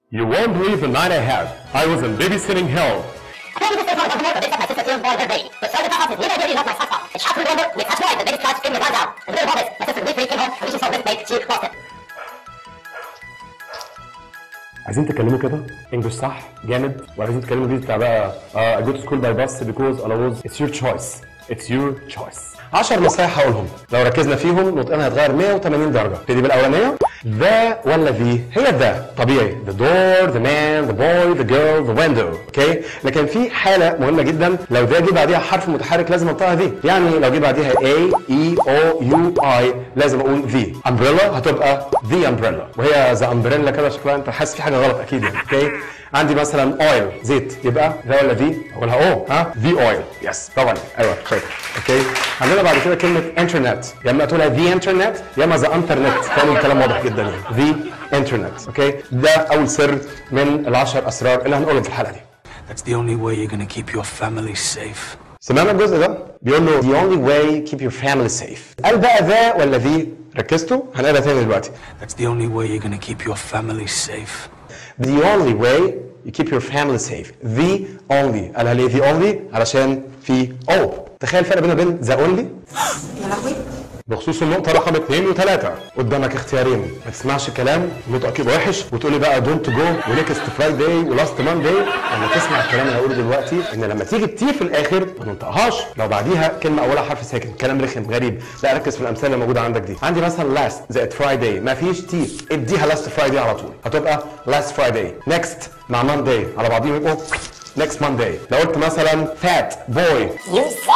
You won't believe the night I had. I was in babysitting hell. عايزين تتكلموا كده انجلش صح جامد وعايزين تتكلموا انجليزي بتاع بقى uh, I go to school by bus because I was it's your choice it's your choice 10 نصايح هقولهم لو ركزنا فيهم نطقنا هيتغير 180 درجه ابتدي بالاولانيه ذا ولا ذي هي ذا طبيعي the door the man the boy the girl the window اوكي لكن في حاله مهمه جدا لو ذا جه بعديها حرف متحرك لازم انطقها ذي يعني لو جه بعديها A E O U I لازم اقول ذي umbrella هتبقى the umbrella وهي ذا umbrella كده شكلها انت حاسس في حاجه غلط اكيد يعني اوكي عندي مثلا اويل زيت يبقى ذا ولا ذي اقولها او ها ذي اويل يس طبعا ايوه كويس اوكي عندنا بعد كده كلمه انترنت يا اما تقولها ذي انترنت يا اما ذا انترنت تاني الكلام واضح جدا يعني ذي انترنت اوكي ده اول سر من العشر اسرار اللي هنقولهم في الحلقه دي That's the only way you're gonna keep your family safe. سمعنا الجزء ده بيقول له the only way keep your family safe قال بقى ذا ولا ذي ركزتوا هنقولها تاني دلوقتي That's the only way you're gonna keep your family safe. the only way you keep your family safe the only قالها ليه the only علشان في او تخيل الفرق بينه وبين the only يا لهوي بخصوص النقطة رقم اثنين وثلاثة قدامك اختيارين ما تسمعش كلام نطقك يبقى وحش وتقول لي بقى دونت جو ونكست فرايداي ولاست مانداي لما تسمع الكلام اللي هقوله دلوقتي ان لما تيجي تي في الاخر ما ننطقهاش لو بعديها كلمة اولها حرف ساكن كلام رخم غريب لا ركز في الامثله اللي موجودة عندك دي عندي مثلا لاست زائد فرايداي ما فيش تي اديها لاست فرايداي على طول هتبقى لاست فرايداي نكست مع مانداي على بعضهم يبقوا next Monday لو قلت مثلا fat boy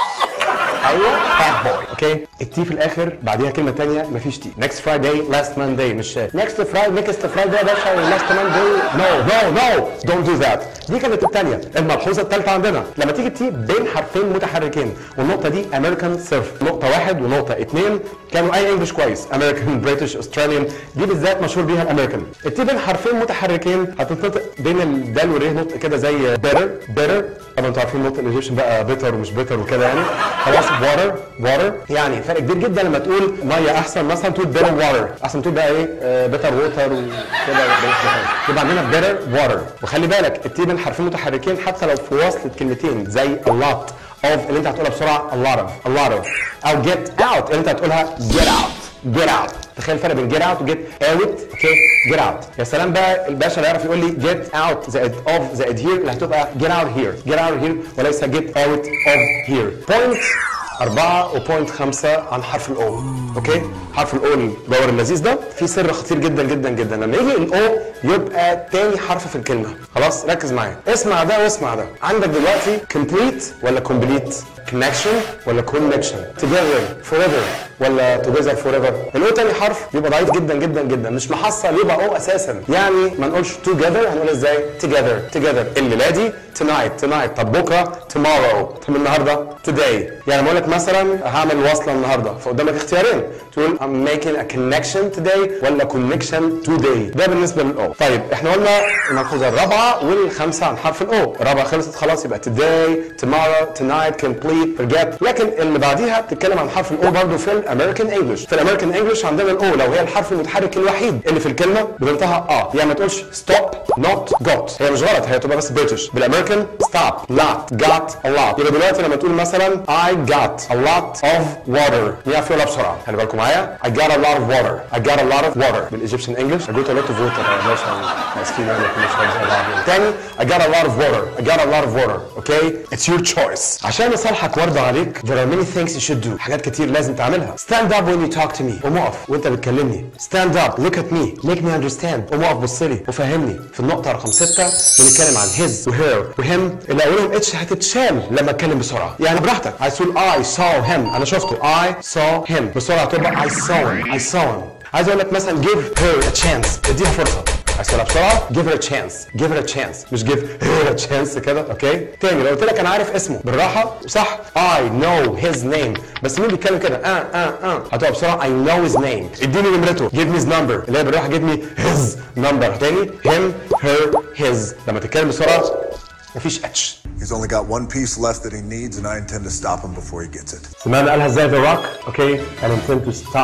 ايوه fat boy اوكي التي في الاخر بعديها كلمه ثانيه مفيش تي next Friday last Monday مش next Friday next Friday يا باشا last Monday no no no don't do that دي كانت الثانيه الملحوظه الثالثه عندنا لما تيجي تي بين حرفين متحركين والنقطه دي American surf نقطه واحد ونقطه اثنين كانوا اي انجلش كويس American British Australian دي بالذات مشهور بيها الامريكان التي بين حرفين متحركين هتنطق بين الدال والري نطق كده زي better better طبعا انتوا عارفين نطق الايجيبشن بقى بيتر ومش بيتر وكده يعني خلاص water water يعني فرق كبير جدا لما تقول ميه احسن مثلا تقول better water احسن تقول بقى ايه بيتر ووتر وكده يبقى عندنا better water وخلي بالك التي بين حرفين متحركين حتى لو في وصل كلمتين زي a lot of اللي انت هتقولها بسرعه a lot of a lot of او get out اللي انت هتقولها get out get out تخيل الفرق بين get out و get out اوكي get out يا سلام بقى الباشا اللي يعرف يقول لي get out زائد of زائد here اللي هتبقى get out here get out here وليس get out of here point أربعة وبوينت خمسة عن حرف الأو أوكي حرف الأو الدور اللذيذ ده في سر خطير جدا جدا جدا لما يجي الأو يبقى تاني حرف في الكلمة خلاص ركز معايا اسمع ده واسمع ده عندك دلوقتي complete ولا complete connection ولا connection together forever ولا together forever الاو تاني حرف بيبقى ضعيف جدا جدا جدا مش محصل يبقى او اساسا يعني ما نقولش together هنقول ازاي together together الليله دي tonight tonight طب بكره tomorrow طب النهارده today يعني بقول لك مثلا هعمل وصله النهارده فقدامك اختيارين تقول I'm making a connection today ولا connection today ده بالنسبه للاو طيب احنا قلنا الملحوظه الرابعه والخامسه عن حرف الاو الرابعه خلصت خلاص يبقى today tomorrow tonight complete forget لكن اللي بعديها بتتكلم عن حرف الاو برضه في الامريكان انجلش في الامريكان انجلش عندنا الاو لو هي الحرف المتحرك الوحيد اللي في الكلمه بننطقها اه يعني ما تقولش stop not got هي مش غلط هي تبقى بس بريتش بالامريكان stop lot got a lot يبقى دلوقتي لما تقول مثلا I got a lot of water يعرف يقولها بسرعه خلي بالكم معايا I got a lot of water I got a lot of water بالايجيبشن انجلش I got a lot of water يا باشا اسفين يعني مش تاني I got a lot of water I got a lot of water okay it's your choice عشان اصالحك وارضى عليك there are many things you should do حاجات كتير لازم تعملها stand up when you talk to me قوم اقف وانت بتكلمني stand up look at me make me understand قوم اقف بص لي وفهمني في النقطه رقم ستة بنتكلم عن his وهير وهم اللي اولهم اتش هتتشال لما اتكلم بسرعه يعني براحتك عايز تقول I saw him انا شفته I saw him بسرعه تبقى I saw him I saw him عايز اقول لك مثلا give her a chance اديها فرصه عايز تقولها بسرعه give her a chance give her a chance مش give her a chance كده اوكي تاني لو قلت لك انا عارف اسمه بالراحه صح I know his name بس مين بيتكلم كده اه اه اه هتقول بسرعه I know his name اديني نمرته give me his number اللي هي بالراحه give me his number تاني him her his لما تتكلم بسرعه مفيش اتش He's only got one piece left that he needs, and I intend to stop him before he gets it. سمعنا قالها ازاي ذا روك اوكي I intend to stop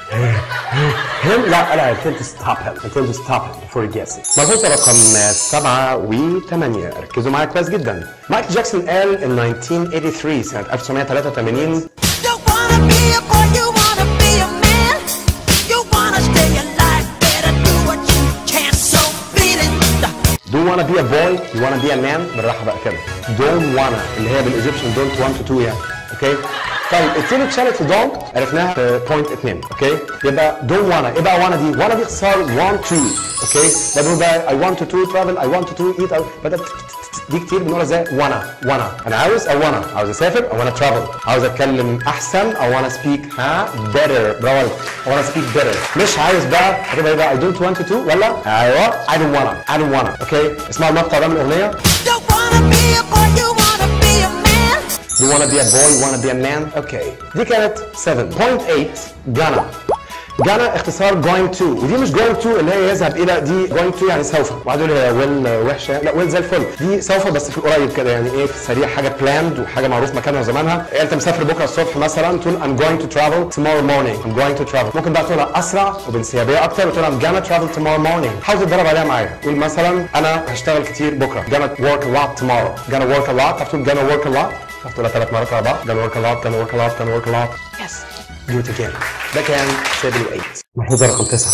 him لا انا I tend to stop him I tend to stop him before he gets it ملحوظة رقم سبعة وثمانية ركزوا معايا كويس جدا مايكل جاكسون قال in 1983 سنة 1983 You wanna be a boy, you wanna be a man. You wanna stay alive, better do what you can. So beat it. don't wanna be a boy you wanna be a man بالراحة بقى كده don't wanna اللي هي بالايجيبشن don't want to do يعني اوكي طيب التاني اتشالت في don't عرفناها في بوينت اتنين اوكي يبقى don't wanna ايه بقى wanna دي wanna دي اختصار want to اوكي ده بنقول بقى I want to to travel I want to to eat أو بدأت دي كتير بنقولها ازاي wanna wanna انا عاوز او wanna عاوز اسافر او wanna travel عاوز اتكلم احسن او wanna speak ها better برافو عليك I wanna speak better مش عايز بقى هتبقى ايه بقى I don't want to to ولا ايوه I don't wanna I don't wanna اوكي اسمعوا المقطع ده من الاغنيه You wanna be a boy, you wanna be a man. You wanna be a boy, you wanna be a man اوكي دي كانت 7 point 8 جانا جانا اختصار going to ودي مش going to اللي هي يذهب الى دي going to يعني سوف واحد يقول هي ويل وحشه لا ويل زي الفل دي سوف بس في القريب كده يعني ايه في السريع حاجه planned وحاجه معروف مكانها وزمانها انت مسافر بكره الصبح مثلا تقول I'm going to travel tomorrow morning I'm going to travel ممكن بقى تقولها اسرع وبانسيابيه اكتر وتقول I'm gonna travel tomorrow morning حاول تتدرب عليها معايا قول مثلا انا هشتغل كتير بكره gonna work a lot tomorrow gonna work a lot هتقول gonna work a lot هتقولها ثلاث مرات على بعض gonna work a lot gonna work a lot gonna work a lot yes do it again ده كان 7 و 8 ملحوظه رقم 9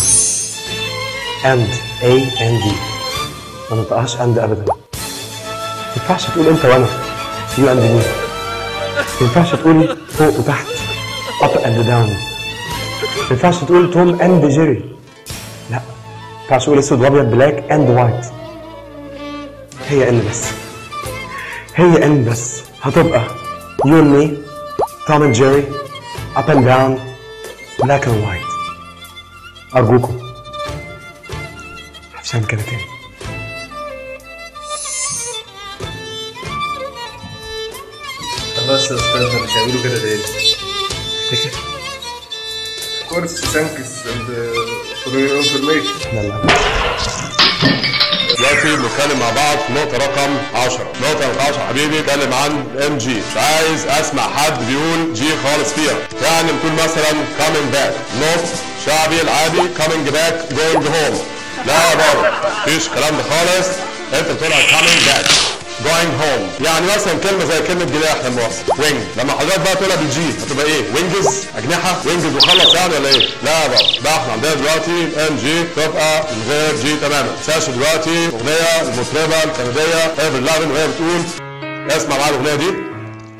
and a and d ما ننطقهاش and ابدا ما ينفعش تقول انت وانا you and me ما ينفعش تقول فوق وتحت up and down ما ينفعش تقول توم and جيري لا ما ينفعش تقول اسود وابيض بلاك and white هي ان بس هي ان بس هتبقى you and me توم and جيري up and down black and white أرجوكم عشان كده تاني خلاص يا استاذ مش هيقولوا كده تاني تفتكر؟ كورس ثانكس اند فور يور انفورميشن لا لا دلوقتي بنتكلم مع بعض في نقطة رقم 10 نقطة رقم 10 حبيبي اتكلم عن ام جي مش عايز اسمع حد بيقول جي خالص فيها يعني بتقول مثلا coming back نص شعبي العادي coming back going home لا يا بابا مفيش الكلام ده خالص انت بتقولها coming back going home يعني مثلا كلمة زي كلمة جناح لما وصل وينج لما حضرتك بقى تقولها بالجي هتبقى ايه وينجز اجنحة وينجز وخلص يعني ولا ايه لا يا بابا بقى احنا عندنا دلوقتي ام جي تبقى من غير جي تماما تنساش دلوقتي اغنية المطربة الكندية ايفر لافن وهي بتقول اسمع معايا الاغنية دي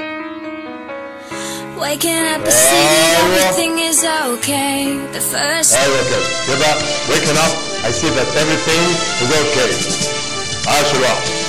Waking up and seeing everything is okay. The first ايوه كده يبقى waking up I see that everything is okay عاش الواحد